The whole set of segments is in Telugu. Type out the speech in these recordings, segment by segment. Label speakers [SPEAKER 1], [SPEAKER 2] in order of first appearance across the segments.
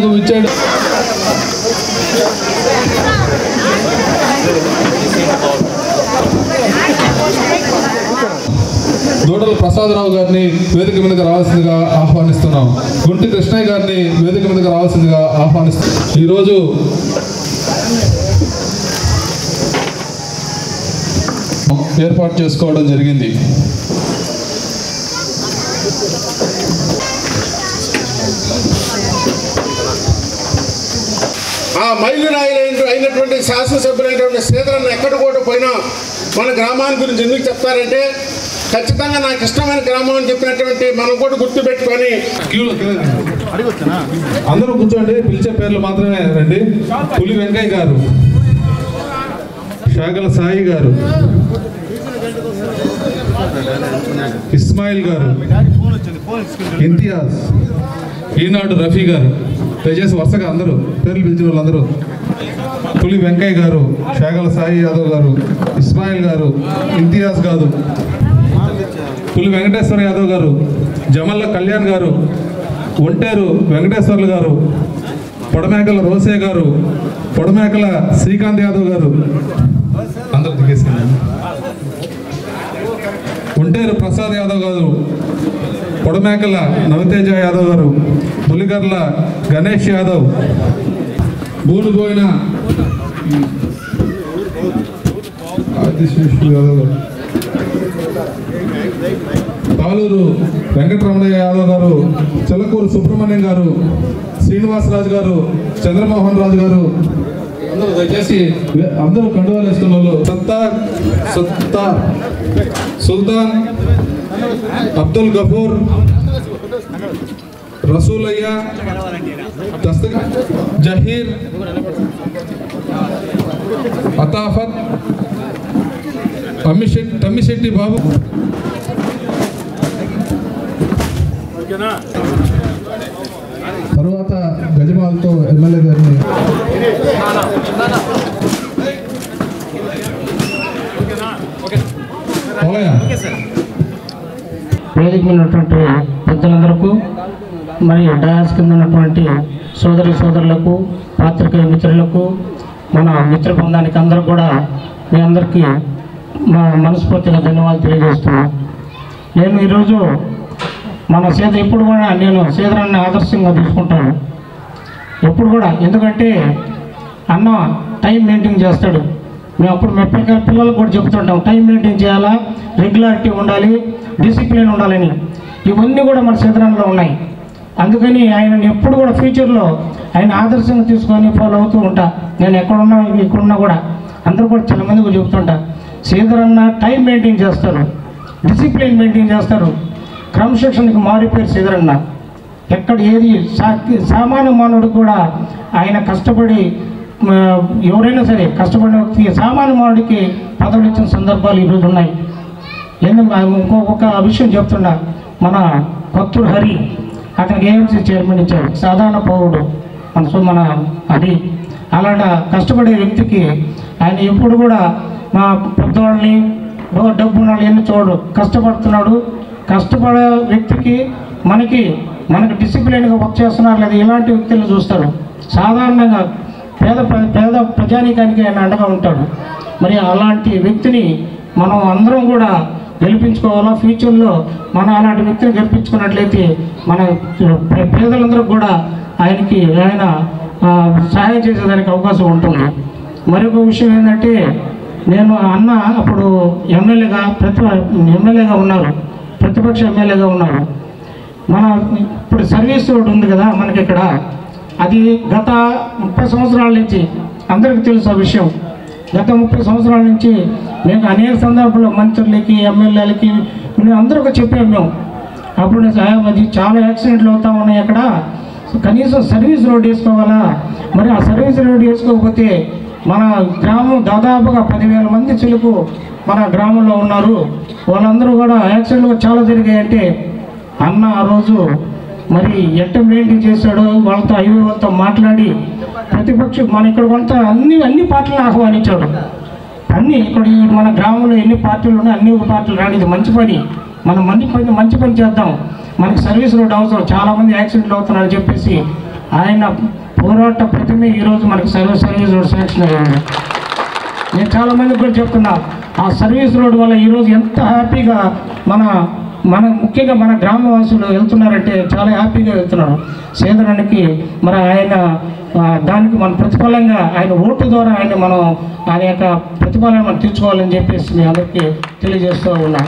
[SPEAKER 1] కార్యక్రమానికి విచ్చాడు దూడల ప్రసాదరావు గారిని వేదిక మీదకి రావాల్సిందిగా ఆహ్వానిస్తున్నాం గుంటి కృష్ణయ్య గారిని వేదిక మీదకి రావాల్సిందిగా ఆహ్వానిస్తున్నాం ఈరోజు ఏర్పాటు చేసుకోవడం జరిగింది
[SPEAKER 2] ఆ మైలురాయి అయినటువంటి శాసనసభ్యులైనటువంటి శ్రీధరన్న ఎక్కడ కూడా పోయినా మన గ్రామాన్ని గురించి ఎందుకు చెప్తారంటే ఖచ్చితంగా నాకు ఇష్టమైన గ్రామం అని చెప్పినటువంటి మనం కూడా గుర్తుపెట్టుకొని
[SPEAKER 1] క్యూలో అందరూ కూర్చోండి పిలిచే పేర్లు మాత్రమే రండి పులి వెంకయ్య గారు షాగల సాయి గారు ఇస్మాయిల్ గారు ఇంతియాజ్ ఈనాడు రఫీ గారు దయచేసి వరుసగా అందరూ పేర్లు పిలిచిన వాళ్ళందరూ పులి వెంకయ్య గారు షాగల సాయి యాదవ్ గారు ఇస్మాయిల్ గారు ఇంతియాజ్ గారు పులి వెంకటేశ్వర యాదవ్ గారు జమల్ల కళ్యాణ్ గారు ఒంటేరు వెంకటేశ్వర్లు గారు పొడమేకల రోసే గారు పొడమేకల శ్రీకాంత్ యాదవ్ గారు అందరూ దిగేసాను ఒంటేరు ప్రసాద్ యాదవ్ గారు పొడమేకల నవతేజ యాదవ్ గారు పులిగర్ల గణేష్ యాదవ్ బూనుబోయిన ఆదిశేషు యాదవ్ గారు పాలూరు వెంకటరమణయ్య యాదవ్ గారు చిలకూరు సుబ్రహ్మణ్యం గారు శ్రీనివాసరాజు గారు చంద్రమోహన్ రాజు గారు అందరూ దయచేసి వే- అందరూ కండువాలు వేసుకున్న వాళ్ళు సత్తార్ సత్తార్ సుల్తాన్ అబ్దుల్ గఫూర్ రసూలయ్య దస్తగ జహీర్ అతాఫత్ అమ్మిశెట్టి తమ్మిశెట్టి బాబు తర్వాత గజమాలతో ఎమ్మెల్యే గారిని పోలయ్య.
[SPEAKER 3] వేదిక మీద ఉన్నటువంటి పెద్దలందరకు మరియు డయాస్ కింద ఉన్నటువంటి సోదరి సోదరులకు పాత్రికేయ మిత్రులకు మన మిత్ర బృందానికి అందరూ కూడా మీ అందరికీ మా మనస్ఫూర్తిగా ధన్యవాదాలు తెలియజేస్తున్నాను నేను ఈరోజు మన సీత ఎప్పుడు కూడా నేను సీతరాన్ని ఆదర్శంగా తీసుకుంటాను ఎప్పుడు కూడా ఎందుకంటే అన్న టైం మెయింటైన్ చేస్తాడు మేము అప్పుడు మేము పిల్లల పిల్లలకు కూడా చెప్తుంటాం టైం మెయింటైన్ చేయాలా రెగ్యులారిటీ ఉండాలి డిసిప్లిన్ ఉండాలని ఇవన్నీ కూడా మన సీతరాన్లో ఉన్నాయి అందుకని ఆయనని ఎప్పుడు కూడా ఫ్యూచర్లో ఆయన ఆదర్శంగా తీసుకొని ఫాలో అవుతూ ఉంటా నేను ఎక్కడున్నా ఇక్కడున్నా కూడా అందరూ కూడా చాలా మంది కూడా చెప్తుంటా శ్రీధరన్న టైం మెయింటైన్ చేస్తారు డిసిప్లిన్ మెయింటైన్ చేస్తారు క్రమశిక్షణకి మారిపోయారు శ్రీధరన్న ఎక్కడ ఏది సా- సామాన్య మానవుడు కూడా ఆయన కష్టపడి మ, ఎవరైనా సరే కష్టపడిన వ్యక్తికి సామాన్య మానవుడికి పదవులు ఇచ్చిన సందర్భాలు ఈరోజు ఉన్నాయి ఎందుకు ఇంకో ఒక విషయం చెప్తున్నా మన కొత్తూరు హరి అతనికి ఏఎంసీ చైర్మన్ ఇచ్చారు సాధారణ పౌరుడు మన సో మన హరి అలాంటి కష్టపడే వ్యక్తికి ఆయన ఎప్పుడు కూడా మా పెద్దవాళ్ళని ఓ డబ్బు ఉన్న వాళ్ళని చూడు కష్టపడుతున్నాడు కష్టపడే వ్యక్తికి మనకి మనకి డిసిప్లిన్గా వర్క్ చేస్తున్నారు లేదా ఇలాంటి వ్యక్తులను చూస్తారు సాధారణంగా పేద ప్ర- పేద ప్రజానీకానికి ఆయన అండగా ఉంటాడు మరి అలాంటి వ్యక్తిని మనం అందరం కూడా గెలిపించుకోవాలా ఫ్యూచర్లో మనం అలాంటి వ్యక్తిని గెలిపించుకున్నట్లయితే మన పే- పేదలందరూ కూడా ఆయనకి ఆయన ఆ, సహాయం చేసేదానికి అవకాశం ఉంటుంది మరొక విషయం ఏంటంటే నేను అన్న అప్పుడు ఎమ్మెల్యేగా ప్రతి ఎమ్మెల్యేగా ఉన్నారు ప్రతిపక్ష ఎమ్మెల్యేగా ఉన్నారు మన ఇప్పుడు సర్వీస్ రోడ్ ఉంది కదా మనకి ఇక్కడ అది గత ముప్పై సంవత్సరాల నుంచి అందరికీ తెలుసు ఆ విషయం గత ముప్పై సంవత్సరాల నుంచి మేము అనేక సందర్భాల్లో మంత్రులకి ఎమ్మెల్యేలకి మేము అందరికీ చెప్పాము మేము అప్పుడు నేను సాయం అది చాలా యాక్సిడెంట్లు అవుతా ఉన్నాయి అక్కడ కనీసం సర్వీస్ రోడ్ వేసుకోవాలా మరి ఆ సర్వీస్ రోడ్ వేసుకోకపోతే మన గ్రామం దాదాపుగా పదివేల మంది చిలుకు మన గ్రామంలో ఉన్నారు వాళ్ళందరూ కూడా యాక్సిడెంట్లు చాలా జరిగాయంటే అన్న ఆ రోజు మరి ఎట్ట మెయింటైన్ చేశాడో వాళ్ళతో హైవే వాళ్ళతో మాట్లాడి ప్రతిపక్ష మన ఇక్కడ కొంత అన్ని అన్ని పార్టీలను ఆహ్వానించాడు అన్ని ఇక్కడ ఈ మన గ్రామంలో ఎన్ని పార్టీలు ఉన్నాయి అన్ని పార్టీలు రాని ఇది మంచి పని మనం మంచి పని మంచి పని చేద్దాం మనకి సర్వీస్ రోడ్ అవసరం చాలామంది యాక్సిడెంట్లు అవుతున్నారని చెప్పేసి ఆయన పోరాట ప్రతిమ ఈరోజు మనకి సర్వీస్ సర్వీస్ రోడ్ శాంక్షన్ అయ్యింది నేను చాలా మందికి కూడా చెప్తున్నా ఆ సర్వీస్ రోడ్ వల్ల ఈరోజు ఎంత హ్యాపీగా మన మన ముఖ్యంగా మన గ్రామవాసులు వెళ్తున్నారంటే చాలా హ్యాపీగా వెళ్తున్నారు సేదనానికి మరి ఆయన ఆ, దానికి మన ప్రతిఫలంగా ఆయన ఓటు ద్వారా ఆయన మనం ఆయన యొక్క ప్రతిఫలాన్ని మనం తీర్చుకోవాలని చెప్పేసి మీ అందరికీ తెలియజేస్తూ ఉన్నాం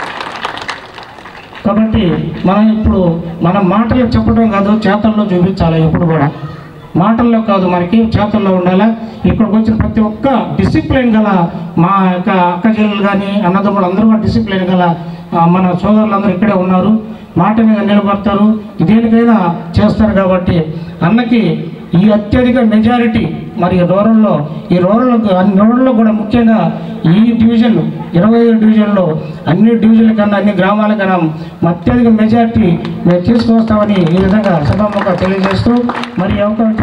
[SPEAKER 3] కాబట్టి మనం ఇప్పుడు మన మాటలు చెప్పడం కాదు చేతల్లో చూపించాలి ఎప్పుడు కూడా మాటల్లో కాదు మనకి చేతల్లో ఉండాలా ఇక్కడికి వచ్చిన ప్రతి ఒక్క డిసిప్లిన్ గల మా యొక్క అక్క చెల్లెలు కానీ అన్నదమ్ములు అందరూ కూడా డిసిప్లిన్ గల ఆ, మన సోదరులందరూ ఇక్కడే ఉన్నారు మాట మీద నిలబడతారు దేనికైనా చేస్తారు కాబట్టి అన్నకి ఈ అత్యధిక మెజారిటీ మరి రూరల్లో ఈ రూరల్ అన్ని రూరల్లో కూడా ముఖ్యంగా ఈ డివిజన్ ఇరవై ఐదు డివిజన్లో అన్ని డివిజన్ల కన్నా అన్ని గ్రామాల కన్నా అత్యధిక మెజారిటీ మేము తీసుకొస్తామని ఈ విధంగా సభాముఖంగా తెలియజేస్తూ మరి ఈ అవకాశం